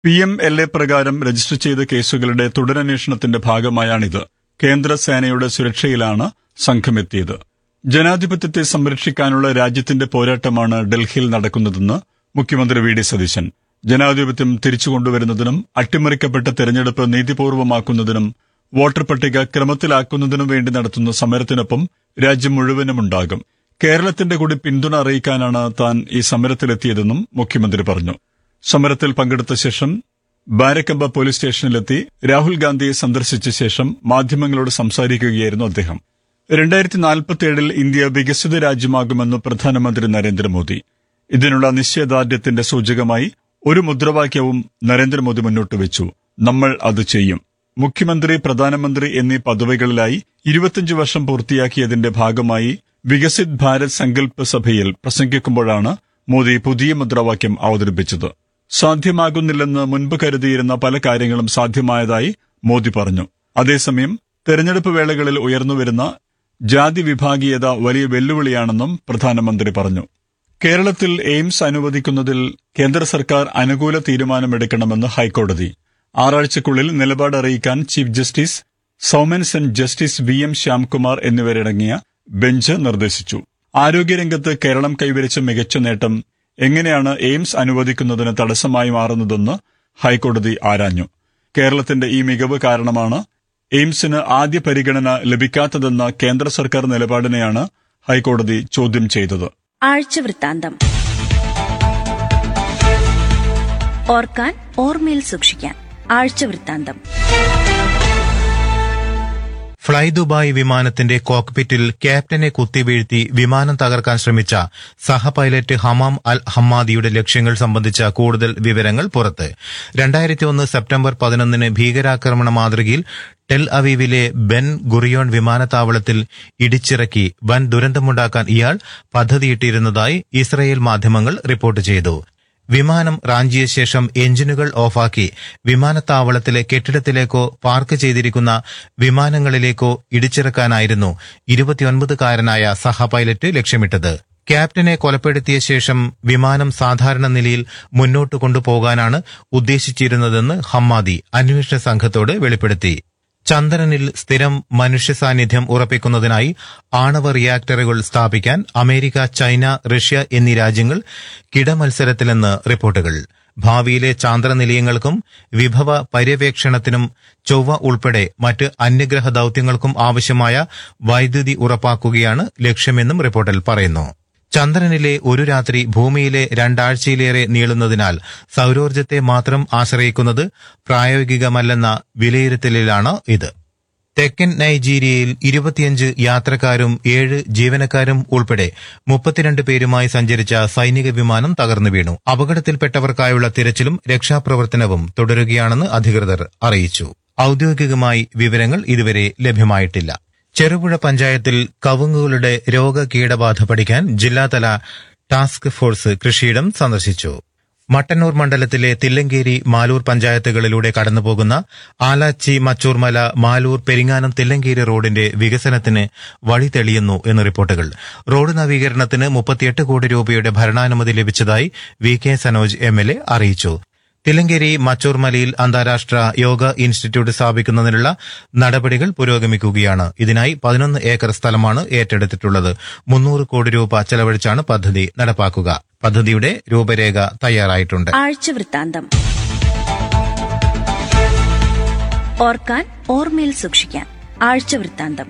P M L A പ്രകാരം register ചെയ്ത കേസുകളുടെ തുടരന്വേഷണത്തിന്റെ ഭാഗമായാണിത് കേന്ദ്ര സേനയുടെ സുരക്ഷയിലാണ് സംഘമെത്തിയത് ജനാധിപത്യത്തെ സംരക്ഷിക്കാനുള്ള രാജ്യത്തിന്റെ പോരാട്ടമാണ് ഡൽഹിയിൽ നടക്കുന്നതെന്ന് മുഖ്യമന്ത്രി വി ഡി സതീശൻ ജനാധിപത്യം തിരിച്ചുകൊണ്ടുവരുന്നതിനും അട്ടിമറിക്കപ്പെട്ട തെരഞ്ഞെടുപ്പ് നീതിപൂർവമാക്കുന്നതിനും വോട്ടർ പട്ടിക ക്രമത്തിലാക്കുന്നതിനും വേണ്ടി നടത്തുന്ന സമരത്തിനൊപ്പം രാജ്യം മുഴുവനുമുണ്ടാകും കേരളത്തിന്റെ കൂടി പിന്തുണ അറിയിക്കാനാണ് താൻ ഈ സമരത്തിലെത്തിയതെന്നും മുഖ്യമന്ത്രി പറഞ്ഞു സമരത്തിൽ പങ്കെടുത്ത ശേഷം ബാരക്കമ്പ പോലീസ് സ്റ്റേഷനിലെത്തി രാഹുൽ ഗാന്ധിയെ സന്ദർശിച്ച ശേഷം മാധ്യമങ്ങളോട് സംസാരിക്കുകയായിരുന്നു അദ്ദേഹം രണ്ടായിരത്തി നാൽപ്പത്തിയേഴിൽ ഇന്ത്യ വികസിത രാജ്യമാകുമെന്ന് പ്രധാനമന്ത്രി നരേന്ദ്രമോദി ഇതിനുള്ള നിശ്ചയദാർഢ്യത്തിന്റെ സൂചകമായി ഒരു മുദ്രാവാക്യവും നരേന്ദ്രമോദി മുന്നോട്ട് വെച്ചു നമ്മൾ അത് ചെയ്യും മുഖ്യമന്ത്രി പ്രധാനമന്ത്രി എന്നീ പദവികളിലായി ഇരുപത്തിയഞ്ച് വർഷം പൂർത്തിയാക്കിയതിന്റെ ഭാഗമായി വികസിത് ഭാരത് സങ്കല്പ് സഭയിൽ പ്രസംഗിക്കുമ്പോഴാണ് മോദി പുതിയ മുദ്രാവാക്യം അവതരിപ്പിച്ചത് സാധ്യമാകുന്നില്ലെന്ന് മുൻപ് കരുതിയിരുന്ന പല കാര്യങ്ങളും സാധ്യമായതായി മോദി പറഞ്ഞു അതേസമയം തെരഞ്ഞെടുപ്പ് വേളകളിൽ ഉയർന്നുവരുന്ന ജാതി വിഭാഗീയത വലിയ വെല്ലുവിളിയാണെന്നും പ്രധാനമന്ത്രി പറഞ്ഞു കേരളത്തിൽ എയിംസ് അനുവദിക്കുന്നതിൽ കേന്ദ്ര സർക്കാർ അനുകൂല തീരുമാനമെടുക്കണമെന്ന് ഹൈക്കോടതി ആറാഴ്ചക്കുള്ളിൽ നിലപാട് അറിയിക്കാൻ chief justice Soumen Sen justice V M Shyamkumar എന്നിവരടങ്ങിയ ബെഞ്ച് നിർദ്ദേശിച്ചു ആരോഗ്യരംഗത്ത് കേരളം കൈവരിച്ച മികച്ച നേട്ടം എങ്ങനെയാണ് എയിംസ് അനുവദിക്കുന്നതിന് തടസ്സമായി മാറുന്നതെന്ന് ഹൈക്കോടതി ആരാഞ്ഞു കേരളത്തിന്റെ ഈ മികവ് കാരണമാണ് എയിംസിന് ആദ്യ പരിഗണന ലഭിക്കാത്തതെന്ന കേന്ദ്ര സർക്കാർ നിലപാടിനെയാണ് ഹൈക്കോടതി ചോദ്യം ചെയ്തത് ആഴ്ചവൃത്താന്തം ഓർക്കാൻ ഓർമ്മയിൽ സൂക്ഷിക്കാൻ ആഴ്ചവൃത്താന്തം ഫ്ളൈ ദുബായ് വിമാനത്തിന്റെ കോക്പിറ്റിൽ ക്യാപ്റ്റനെ കുത്തിവീഴ്ത്തി വിമാനം തകർക്കാൻ ശ്രമിച്ച സഹ പൈലറ്റ് ഹമാം അൽ ഹമ്മാദിയുടെ ലക്ഷ്യങ്ങൾ സംബന്ധിച്ച കൂടുതൽ വിവരങ്ങൾ പുറത്ത് രണ്ടായിരത്തി ഒന്ന് സെപ്റ്റംബർ പതിനൊന്നിന് ഭീകരാക്രമണ മാതൃകയിൽ ടെൽ അവീവിലെ ബെൻ ഗുറിയോൺ വിമാനത്താവളത്തിൽ ഇടിച്ചിറക്കി വൻ ദുരന്തമുണ്ടാക്കാൻ ഇയാൾ പദ്ധതിയിട്ടിരുന്നതായി ഇസ്രയേൽ മാധ്യമങ്ങൾ റിപ്പോർട്ട് ചെയ്തു വിമാനം റാഞ്ചിയ ശേഷം എഞ്ചിനുകൾ ഓഫാക്കി വിമാനത്താവളത്തിലെ കെട്ടിടത്തിലേക്കോ പാർക്ക് ചെയ്തിരിക്കുന്ന വിമാനങ്ങളിലേക്കോ ഇടിച്ചിറക്കാനായിരുന്നു ഇരുപത്തിയൊൻപതുകാരനായ സഹ പൈലറ്റ് ലക്ഷ്യമിട്ടത് ക്യാപ്റ്റനെ കൊലപ്പെടുത്തിയ ശേഷം വിമാനം സാധാരണ നിലയിൽ മുന്നോട്ട് കൊണ്ടുപോകാനാണ് ഉദ്ദേശിച്ചിരുന്നതെന്ന് ഹമ്മാദി അന്വേഷണ സംഘത്തോട് വെളിപ്പെടുത്തി ചന്ദ്രനിൽ സ്ഥിരം മനുഷ്യ സാന്നിധ്യം ഉറപ്പിക്കുന്നതിനായി ആണവ റിയാക്ടറുകൾ സ്ഥാപിക്കാൻ അമേരിക്ക ചൈന റഷ്യ എന്നീ രാജ്യങ്ങൾ കിടമത്സരത്തിലെന്ന് റിപ്പോർട്ടുകൾ ഭാവിയിലെ ചാന്ദ്ര നിലയങ്ങൾക്കും വിഭവ പര്യവേക്ഷണത്തിനും ചൊവ്വ ഉൾപ്പെടെ മറ്റ് അന്യഗ്രഹ ദൌത്യങ്ങൾക്കും ആവശ്യമായ വൈദ്യുതി ഉറപ്പാക്കുകയാണ് ലക്ഷ്യമെന്നും റിപ്പോർട്ടിൽ പറയുന്നു ചന്ദ്രനിലെ ഒരു രാത്രി ഭൂമിയിലെ രണ്ടാഴ്ചയിലേറെ നീളുന്നതിനാൽ സൌരോർജ്ജത്തെ മാത്രം ആശ്രയിക്കുന്നത് പ്രായോഗികമല്ലെന്ന വിലയിരുത്തലിലാണ് ഇത് തെക്കൻ നൈജീരിയയിൽ ഇരുപത്തിയഞ്ച് യാത്രക്കാരും ഏഴ് ജീവനക്കാരും ഉൾപ്പെടെ മുപ്പത്തിരണ്ട് പേരുമായി സഞ്ചരിച്ച സൈനിക വിമാനം തകർന്നു വീണു അപകടത്തിൽപ്പെട്ടവർക്കായുള്ള തിരച്ചിലും രക്ഷാപ്രവർത്തനവും തുടരുകയാണെന്ന് അധികൃതർ അറിയിച്ചു ഔദ്യോഗികമായി വിവരങ്ങൾ ഇതുവരെ ലഭ്യമായിട്ടില്ല ചെറുപുഴ പഞ്ചായത്തിൽ കവുങ്ങുകളുടെ രോഗകീടബാധ പഠിക്കാൻ ജില്ലാതല ടാസ്ക് ഫോഴ്സ് കൃഷിയിടം സന്ദർശിച്ചു മട്ടന്നൂർ മണ്ഡലത്തിലെ തില്ലങ്കേരി മാലൂർ പഞ്ചായത്തുകളിലൂടെ കടന്നുപോകുന്ന ആലാച്ചി മച്ചൂർമല മാലൂർ പെരിങ്ങാനം തില്ലങ്കേരി റോഡിന്റെ വികസനത്തിന് വഴി തെളിയുന്നു എന്ന് റിപ്പോർട്ടുകൾ റോഡ് നവീകരണത്തിന് മുപ്പത്തിയെട്ട് കോടി രൂപയുടെ ഭരണാനുമതി ലഭിച്ചതായി V K Sanoj M L A അറിയിച്ചു തില്ലങ്കേരി മച്ചൂർമലയിൽ അന്താരാഷ്ട്ര യോഗ ഇൻസ്റ്റിറ്റ്യൂട്ട് സ്ഥാപിക്കുന്നതിനുള്ള നടപടികൾ പുരോഗമിക്കുകയാണ് ഇതിനായി പതിനൊന്ന് ഏക്കർ സ്ഥലമാണ് ഏറ്റെടുത്തിട്ടുള്ളത് മുന്നൂറ് കോടി രൂപ ചെലവഴിച്ചാണ് പദ്ധതി നടപ്പാക്കുക പദ്ധതിയുടെ രൂപരേഖ തയ്യാറായിട്ടുണ്ട് ആഴ്ചവൃത്താന്തം ഓർക്കാൻ ഓർമ്മയിൽ സൂക്ഷിക്കാൻ ആഴ്ചവൃത്താന്തം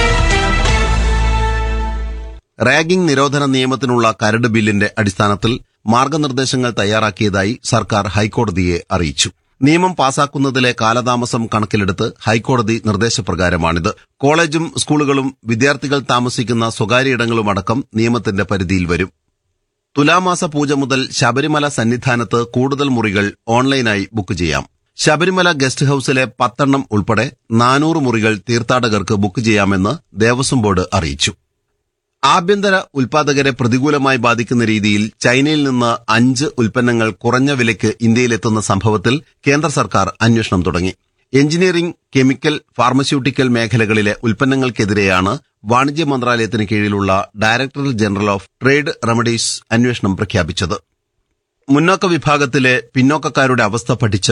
റാഗിംഗ് നിരോധന നിയമത്തിനുള്ള കരട് ബില്ലിന്റെ അടിസ്ഥാനത്തിൽ മാർഗനിർദ്ദേശങ്ങൾ തയ്യാറാക്കിയതായി സർക്കാർ ഹൈക്കോടതിയെ അറിയിച്ചു നിയമം പാസാക്കുന്നതിലെ കാലതാമസം കണക്കിലെടുത്ത് ഹൈക്കോടതി നിർദ്ദേശപ്രകാരമാണിത് കോളേജും സ്കൂളുകളും വിദ്യാർത്ഥികൾ താമസിക്കുന്ന സ്വകാര്യയിടങ്ങളുമടക്കം നിയമത്തിന്റെ പരിധിയിൽ വരും തുലാമാസ പൂജ മുതൽ ശബരിമല സന്നിധാനത്ത് കൂടുതൽ മുറികൾ ഓൺലൈനായി ബുക്ക് ചെയ്യാം ശബരിമല ഗസ്റ്റ് ഹൌസിലെ പത്തെണ്ണം ഉൾപ്പെടെ നാനൂറ് മുറികൾ തീർത്ഥാടകർക്ക് ബുക്ക് ചെയ്യാമെന്ന് ദേവസ്വം ബോർഡ് അറിയിച്ചു ആഭ്യന്തര ഉൽപാദകരെ പ്രതികൂലമായി ബാധിക്കുന്ന രീതിയിൽ ചൈനയിൽ നിന്ന് അഞ്ച് ഉൽപ്പന്നങ്ങൾ കുറഞ്ഞ വിലയ്ക്ക് ഇന്ത്യയിലെത്തുന്ന സംഭവത്തിൽ കേന്ദ്ര സർക്കാർ അന്വേഷണം തുടങ്ങി എഞ്ചിനീയറിംഗ് കെമിക്കൽ ഫാർമസ്യൂട്ടിക്കൽ മേഖലകളിലെ ഉൽപ്പന്നങ്ങൾക്കെതിരെയാണ് വാണിജ്യ മന്ത്രാലയത്തിന് കീഴിലുള്ള director general of trade remedies അന്വേഷണം പ്രഖ്യാപിച്ചത് മുന്നോക്ക വിഭാഗത്തിലെ പിന്നോക്കക്കാരുടെ അവസ്ഥ പഠിച്ച്